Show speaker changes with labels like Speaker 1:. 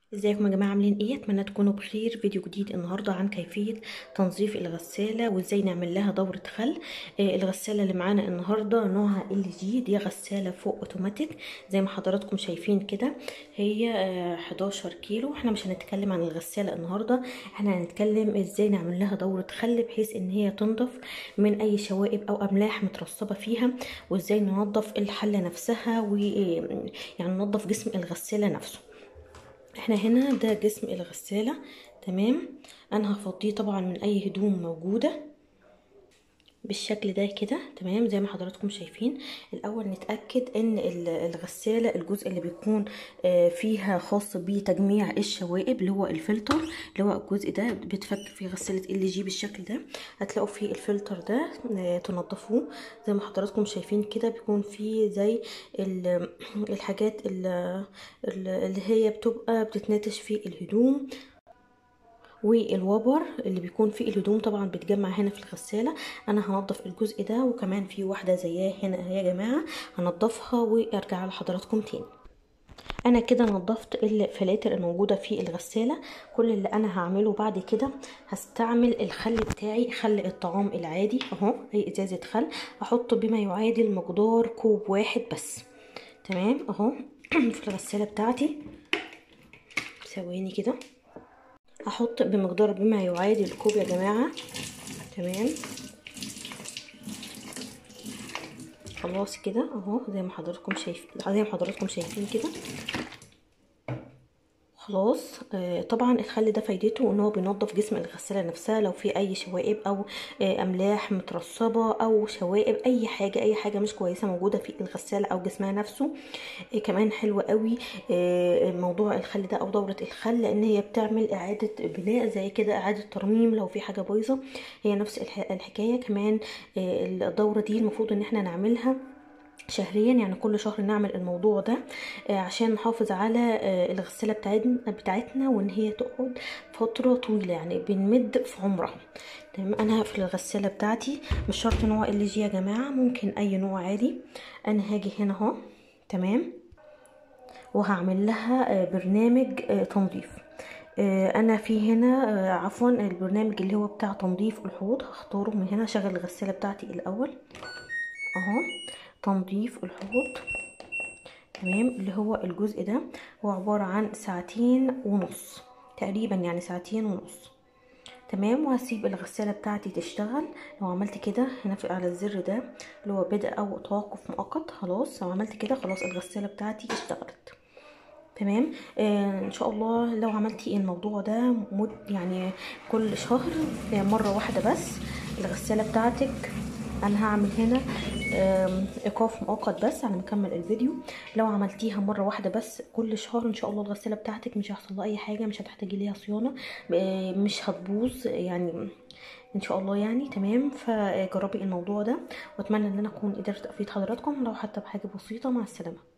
Speaker 1: ازيكم يا جماعه عاملين ايه اتمنى تكونوا بخير فيديو جديد النهارده عن كيفيه تنظيف الغساله وازاي نعمل لها دوره خل آه الغساله اللي معانا النهارده نوعها ال جي دي غساله فوق اوتوماتيك زي ما حضراتكم شايفين كده هي آه 11 كيلو احنا مش هنتكلم عن الغساله النهارده احنا هنتكلم ازاي نعمل لها دوره خل بحيث ان هي تنضف من اي شوائب او املاح مترسبه فيها وازاي ننظف الحله نفسها ويعني ننظف جسم الغساله نفسه احنا هنا ده جسم الغسالة تمام انا هفضيه طبعا من اي هدوم موجودة بالشكل ده كده تمام زي ما حضراتكم شايفين الاول نتاكد ان الغساله الجزء اللي بيكون فيها خاص بتجميع الشوائب اللي هو الفلتر اللي هو الجزء ده بيتفك في غساله ال جي بالشكل ده هتلاقوا فيه الفلتر ده تنضفوه زي ما حضراتكم شايفين كده بيكون فيه زي الحاجات اللي هي بتبقى بتتناتش في الهدوم والوبر اللي بيكون فيه الهدوم طبعا بتجمع هنا في الغساله انا هنضف الجزء ده وكمان في واحده زيها هنا يا جماعه هنضفها وارجع لحضراتكم تاني انا كده نظفت الفلاتر الموجوده في الغساله كل اللي انا هعمله بعد كده هستعمل الخل بتاعي خل الطعام العادي اهو هي ازازه خل احط بما يعادل مقدار كوب واحد بس تمام اهو في الغساله بتاعتي ثواني كده هحط بمقدار بما يعادل كوب يا جماعه تمام خلاص كده اهو زي ما حضراتكم شايفين زي ما حضراتكم شايفين كده خلاص آه طبعا الخل ده فايدته ان هو بينظف جسم الغساله نفسها لو في اي شوائب او آه املاح مترسبه او شوائب اي حاجه اي حاجه مش كويسه موجوده في الغساله او جسمها نفسه آه كمان حلو قوي آه موضوع الخل ده او دوره الخل لان هي بتعمل اعاده بناء زي كده اعاده ترميم لو في حاجه بايظه هي نفس الحكايه كمان آه الدوره دي المفروض ان احنا نعملها شهريا يعني كل شهر نعمل الموضوع ده عشان نحافظ على الغساله بتاعتنا بتاعتنا وان هي تقعد فتره طويله يعني بنمد في عمرها تمام انا هقفل الغساله بتاعتي مش شرط نوع ال جي يا جماعه ممكن اي نوع عادي انا هاجي هنا اهو تمام وهعمل لها برنامج تنظيف انا في هنا عفوا البرنامج اللي هو بتاع تنظيف الحوض هختاره من هنا شغل الغساله بتاعتي الاول اهو تنظيف الحوض تمام اللي هو الجزء ده هو عبارة عن ساعتين ونص تقريبا يعني ساعتين ونص تمام وهسيب الغسالة بتاعتي تشتغل لو عملت كده هنا في على الزر ده اللي هو بدء او توقف مؤقت خلاص لو عملت كده خلاص الغسالة بتاعتي اشتغلت تمام آه ان شاء الله لو عملتي الموضوع ده مد يعني كل شهر مرة واحدة بس الغسالة بتاعتك انا هعمل هنا ايقاف مؤقت بس على ما اكمل الفيديو لو عملتيها مره واحده بس كل شهر ان شاء الله الغساله بتاعتك مش هيحصل لها اي حاجه مش هتحتاجي ليها صيانه مش هتبوظ يعني ان شاء الله يعني تمام فجربي الموضوع ده واتمنى ان انا اكون قدرت افيد حضراتكم لو حتى بحاجه بسيطه مع السلامه